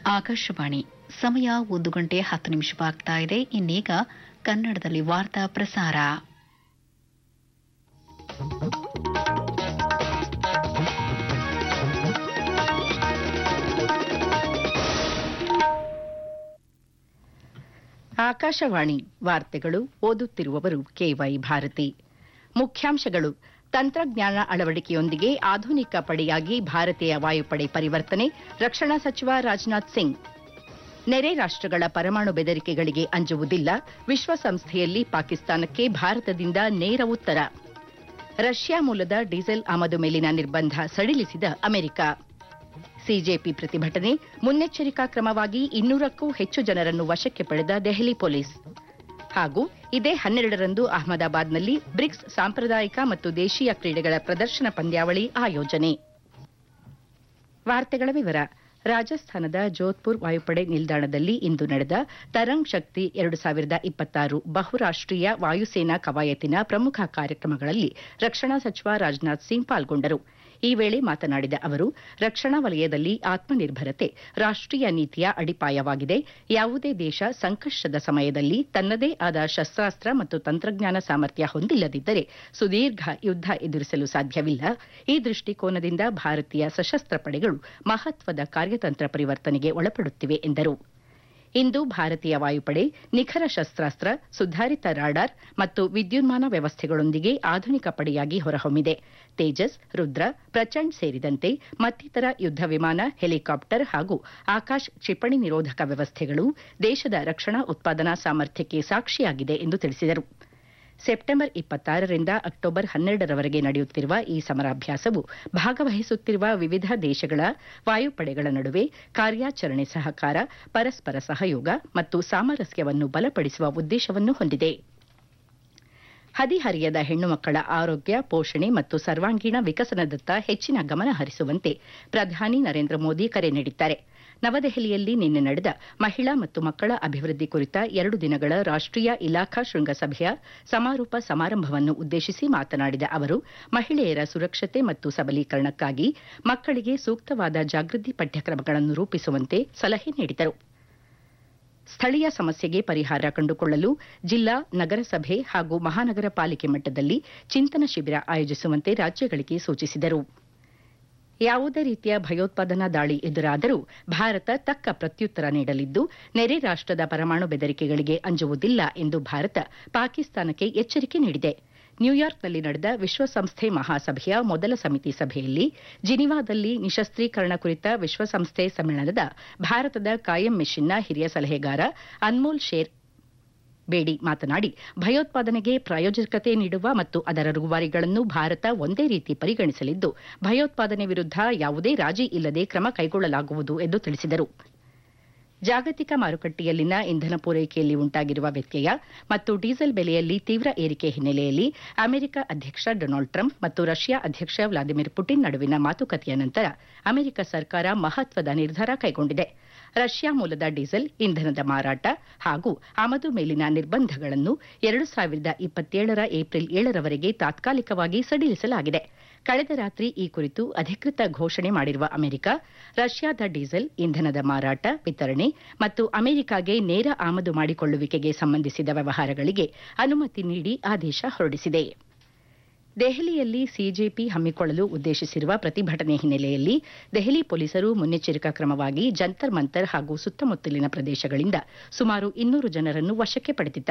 ಆಕಾಶವಾಣಿ ಸಮಯ ಒಂದು ಗಂಟೆ ಹತ್ತು ನಿಮಿಷವಾಗ್ತಾ ಇದೆ ಇನ್ನೀಗ ಕನ್ನಡದಲ್ಲಿ ವಾರ್ತಾ ಪ್ರಸಾರ ಆಕಾಶವಾಣಿ ವಾರ್ತೆಗಳು ಓದುತ್ತಿರುವವರು ಕೆವೈ ಭಾರತಿ ಮುಖ್ಯಾಂಶಗಳು ತಂತ್ರಜ್ಞಾನ ಅಳವಡಿಕೆಯೊಂದಿಗೆ ಆಧುನಿಕ ಪಡೆಯಾಗಿ ಭಾರತೀಯ ವಾಯುಪಡೆ ಪರಿವರ್ತನೆ ರಕ್ಷಣಾ ಸಚಿವ ರಾಜನಾಥ್ ಸಿಂಗ್ ನೆರೆ ರಾಷ್ಟಗಳ ಪರಮಾಣು ಬೆದರಿಕೆಗಳಿಗೆ ಅಂಜುವುದಿಲ್ಲ ವಿಶ್ವಸಂಸ್ಥೆಯಲ್ಲಿ ಪಾಕಿಸ್ತಾನಕ್ಕೆ ಭಾರತದಿಂದ ನೇರ ಉತ್ತರ ರಷ್ಯಾ ಮೂಲದ ಡೀಸೆಲ್ ಆಮದು ಮೇಲಿನ ನಿರ್ಬಂಧ ಸಡಿಲಿಸಿದ ಅಮೆರಿಕ ಸಿಜೆಪಿ ಪ್ರತಿಭಟನೆ ಮುನ್ನೆಚ್ಚರಿಕಾ ಕ್ರಮವಾಗಿ ಇನ್ನೂರಕ್ಕೂ ಹೆಚ್ಚು ಜನರನ್ನು ವಶಕ್ಕೆ ಪಡೆದ ದೆಹಲಿ ಪೊಲೀಸ್ ಹಾಗೂ ಇದೇ ಹನ್ನೆರಡರಂದು ಅಹಮದಾಬಾದ್ನಲ್ಲಿ ಬ್ರಿಕ್ಸ್ ಸಾಂಪ್ರದಾಯಿಕ ಮತ್ತು ದೇಶೀಯ ಕ್ರೀಡೆಗಳ ಪ್ರದರ್ಶನ ಪಂದ್ಯಾವಳಿ ಆಯೋಜನೆ ವಾರ್ತೆಗಳ ವಿವರ ರಾಜಸ್ಥಾನದ ಜೋಧ್ಪುರ್ ವಾಯುಪಡೆ ನಿಲ್ದಾಣದಲ್ಲಿ ಇಂದು ನಡೆದ ತರಂಗ್ ಶಕ್ತಿ ಎರಡು ಸಾವಿರದ ಇಪ್ಪತ್ತಾರು ಬಹುರಾಷ್ಟೀಯ ವಾಯುಸೇನಾ ಕವಾಯತಿನ ಪ್ರಮುಖ ಕಾರ್ಯಕ್ರಮಗಳಲ್ಲಿ ರಕ್ಷಣಾ ಸಚಿವ ರಾಜನಾಥ್ ಸಿಂಗ್ ಪಾಲ್ಗೊಂಡರು ಈ ವೇಳೆ ಮಾತನಾಡಿದ ಅವರು ರಕ್ಷಣಾ ವಲಯದಲ್ಲಿ ಆತ್ಮನಿರ್ಭರತೆ ರಾಷ್ಟೀಯ ನೀತಿಯ ಅಡಿಪಾಯವಾಗಿದೆ ಯಾವುದೇ ದೇಶ ಸಂಕಷ್ಟದ ಸಮಯದಲ್ಲಿ ತನ್ನದೇ ಆದ ಶಸ್ತ್ರಾಸ್ತ್ರ ಮತ್ತು ತಂತ್ರಜ್ಞಾನ ಸಾಮರ್ಥ್ಯ ಹೊಂದಿಲ್ಲದಿದ್ದರೆ ಸುದೀರ್ಘ ಯುದ್ಧ ಎದುರಿಸಲು ಸಾಧ್ಯವಿಲ್ಲ ಈ ದೃಷ್ಟಿಕೋನದಿಂದ ಭಾರತೀಯ ಸಶಸ್ತ್ರ ಪಡೆಗಳು ಮಹತ್ವದ ಕಾರ್ಯತಂತ್ರ ಪರಿವರ್ತನೆಗೆ ಒಳಪಡುತ್ತಿವೆ ಎಂದರು ಇಂದು ಭಾರತೀಯ ವಾಯುಪಡೆ ನಿಖರ ಶಸ್ತ್ರಾಸ್ತ್ರ ಸುಧಾರಿತ ರಾಡಾರ್ ಮತ್ತು ವಿದ್ಯುನ್ಮಾನ ವ್ಯವಸ್ಥೆಗಳೊಂದಿಗೆ ಆಧುನಿಕ ಪಡೆಯಾಗಿ ಹೊರಹೊಮ್ಮಿದೆ ತೇಜಸ್ ರುದ್ರ ಪ್ರಚಂಡ್ ಸೇರಿದಂತೆ ಮತ್ತಿತರ ಯುದ್ಧ ವಿಮಾನ ಹೆಲಿಕಾಪ್ಟರ್ ಹಾಗೂ ಆಕಾಶ್ ಕ್ಷಿಪಣಿ ನಿರೋಧಕ ವ್ಯವಸ್ಥೆಗಳು ದೇಶದ ರಕ್ಷಣಾ ಉತ್ಪಾದನಾ ಸಾಮರ್ಥ್ಯಕ್ಕೆ ಸಾಕ್ಷಿಯಾಗಿದೆ ಎಂದು ತಿಳಿಸಿದರು ಸೆಪ್ಟೆಂಬರ್ ಇಪ್ಪತ್ತಾರರಿಂದ ಅಕ್ಟೋಬರ್ ಹನ್ನೆರಡರವರೆಗೆ ನಡೆಯುತ್ತಿರುವ ಈ ಸಮರಾಭ್ಯಾಸವು ಭಾಗವಹಿಸುತ್ತಿರುವ ವಿವಿಧ ದೇಶಗಳ ವಾಯುಪಡೆಗಳ ನಡುವೆ ಕಾರ್ಯಾಚರಣೆ ಸಹಕಾರ ಪರಸ್ಪರ ಸಹಯೋಗ ಮತ್ತು ಸಾಮರಸ್ಯವನ್ನು ಬಲಪಡಿಸುವ ಉದ್ದೇಶವನ್ನು ಹೊಂದಿದೆ ಹದಿಹರಿಯದ ಹೆಣ್ಣು ಮಕ್ಕಳ ಆರೋಗ್ಯ ಪೋಷಣೆ ಮತ್ತು ಸರ್ವಾಂಗೀಣ ವಿಕಸನದತ್ತ ಹೆಚ್ಚಿನ ಗಮನ ಹರಿಸುವಂತೆ ಪ್ರಧಾನಿ ನರೇಂದ್ರ ಮೋದಿ ಕರೆ ನೀಡಿದ್ದಾರೆ ನವದೆಹಲಿಯಲ್ಲಿ ನಿನ್ನೆ ನಡೆದ ಮಹಿಳಾ ಮತ್ತು ಮಕ್ಕಳ ಅಭಿವೃದ್ಧಿ ಕುರಿತ ಎರಡು ದಿನಗಳ ರಾಷ್ಟೀಯ ಇಲಾಖಾ ಶೃಂಗಸಭೆಯ ಸಮಾರೋಪ ಸಮಾರಂಭವನ್ನು ಉದ್ದೇಶಿಸಿ ಮಾತನಾಡಿದ ಅವರು ಮಹಿಳೆಯರ ಸುರಕ್ಷತೆ ಮತ್ತು ಸಬಲೀಕರಣಕ್ಕಾಗಿ ಮಕ್ಕಳಿಗೆ ಸೂಕ್ತವಾದ ಜಾಗೃತಿ ಪಠ್ಯಕ್ರಮಗಳನ್ನು ರೂಪಿಸುವಂತೆ ಸಲಹೆ ನೀಡಿದರು ಸ್ಥಳೀಯ ಸಮಸ್ಯೆಗೆ ಪರಿಹಾರ ಕಂಡುಕೊಳ್ಳಲು ಜಿಲ್ಲಾ ನಗರಸಭೆ ಹಾಗೂ ಮಹಾನಗರ ಪಾಲಿಕೆ ಮಟ್ಟದಲ್ಲಿ ಚಿಂತನ ಶಿಬಿರ ಆಯೋಜಿಸುವಂತೆ ರಾಜ್ಯಗಳಿಗೆ ಸೂಚಿಸಿದರು ಯಾವುದೇ ರೀತಿಯ ಭಯೋತ್ಪಾದನಾ ದಾಳಿ ಎದುರಾದರೂ ಭಾರತ ತಕ್ಕ ಪ್ರತ್ಯುತ್ತರ ನೀಡಲಿದ್ದು ನೆರೆ ರಾಷ್ಟದ ಪರಮಾಣು ಬೆದರಿಕೆಗಳಿಗೆ ಅಂಜುವುದಿಲ್ಲ ಎಂದು ಭಾರತ ಪಾಕಿಸ್ತಾನಕ್ಕೆ ಎಚ್ಚರಿಕೆ ನೀಡಿದೆ ನ್ಯೂಯಾರ್ಕ್ನಲ್ಲಿ ನಡೆದ ವಿಶ್ವಸಂಸ್ಥೆ ಮಹಾಸಭೆಯ ಮೊದಲ ಸಮಿತಿ ಸಭೆಯಲ್ಲಿ ಜಿನಿವಾದಲ್ಲಿ ನಿಶಸ್ತ್ರೀಕರಣ ಕುರಿತ ವಿಶ್ವಸಂಸ್ಥೆ ಸಮ್ಮೇಳನದ ಭಾರತದ ಕಾಯಂ ಮಿಷನ್ನ ಹಿರಿಯ ಸಲಹೆಗಾರ ಅನ್ಮೋಲ್ ಶೇರ್ ಬೇಡಿ ಮಾತನಾಡಿ ಭಯೋತ್ಪಾದನೆಗೆ ಪ್ರಾಯೋಜಕತೆ ನೀಡುವ ಮತ್ತು ಅದರ ರೂವಾರಿಗಳನ್ನು ಭಾರತ ಒಂದೇ ರೀತಿ ಪರಿಗಣಿಸಲಿದ್ದು ಭಯೋತ್ಪಾದನೆ ವಿರುದ್ಧ ಯಾವುದೇ ರಾಜಿ ಇಲ್ಲದೆ ಕ್ರಮ ಕೈಗೊಳ್ಳಲಾಗುವುದು ಎಂದು ತಿಳಿಸಿದರು ಜಾಗತಿಕ ಮಾರುಕಟ್ಟೆಯಲ್ಲಿನ ಇಂಧನ ಪೂರೈಕೆಯಲ್ಲಿ ಉಂಟಾಗಿರುವ ವ್ಯತ್ಯಯ ಮತ್ತು ಡೀಸೆಲ್ ಬೆಲೆಯಲ್ಲಿ ತೀವ್ರ ಏರಿಕೆ ಹಿನ್ನೆಲೆಯಲ್ಲಿ ಅಮೆರಿಕ ಅಧ್ಯಕ್ಷ ಡೊನಾಲ್ಡ್ ಟ್ರಂಪ್ ಮತ್ತು ರಷ್ಯಾ ಅಧ್ಯಕ್ಷ ವ್ಲಾದಿಮಿರ್ ಪುಟಿನ್ ನಡುವಿನ ಮಾತುಕತೆಯ ನಂತರ ಅಮೆರಿಕ ಸರ್ಕಾರ ಮಹತ್ವದ ನಿರ್ಧಾರ ಕೈಗೊಂಡಿದೆ ರಷ್ಯಾ ಮೂಲದ ಡೀಸೆಲ್ ಇಂಧನದ ಮಾರಾಟ ಹಾಗೂ ಆಮದು ಮೇಲಿನ ನಿರ್ಬಂಧಗಳನ್ನು ಎರಡು ಸಾವಿರದ ಇಪ್ಪತ್ತೇಳರ ಏಪ್ರಿಲ್ ಏಳರವರೆಗೆ ತಾತ್ಕಾಲಿಕವಾಗಿ ಸಡಿಲಿಸಲಾಗಿದೆ ಕಳೆದ ರಾತ್ರಿ ಈ ಕುರಿತು ಅಧಿಕೃತ ಘೋಷಣೆ ಮಾಡಿರುವ ಅಮೆರಿಕ ರಷ್ಯಾದ ಡೀಸೆಲ್ ಇಂಧನದ ಮಾರಾಟ ವಿತರಣೆ ಮತ್ತು ಅಮೆರಿಕಾಗೆ ನೇರ ಆಮದು ಮಾಡಿಕೊಳ್ಳುವಿಕೆಗೆ ಸಂಬಂಧಿಸಿದ ವ್ಯವಹಾರಗಳಿಗೆ ಅನುಮತಿ ನೀಡಿ ಆದೇಶ ಹೊರಡಿಸಿದೆ ದೆಹಲಿಯಲ್ಲಿ ಸಿಜೆಪಿ ಹಮ್ಮಿಕೊಳ್ಳಲು ಉದ್ದೇಶಿಸಿರುವ ಪ್ರತಿಭಟನೆ ಹಿನ್ನೆಲೆಯಲ್ಲಿ ದೆಹಲಿ ಪೊಲೀಸರು ಮುನ್ನೆಚ್ಚರಿಕಾ ಕ್ರಮವಾಗಿ ಜಂತರ್ ಮಂತರ್ ಹಾಗೂ ಸುತ್ತಮುತ್ತಲಿನ ಪ್ರದೇಶಗಳಿಂದ ಸುಮಾರು ಇನ್ನೂರು ಜನರನ್ನು ವಶಕ್ಕೆ ಪಡೆದಿದ್ದಾರೆ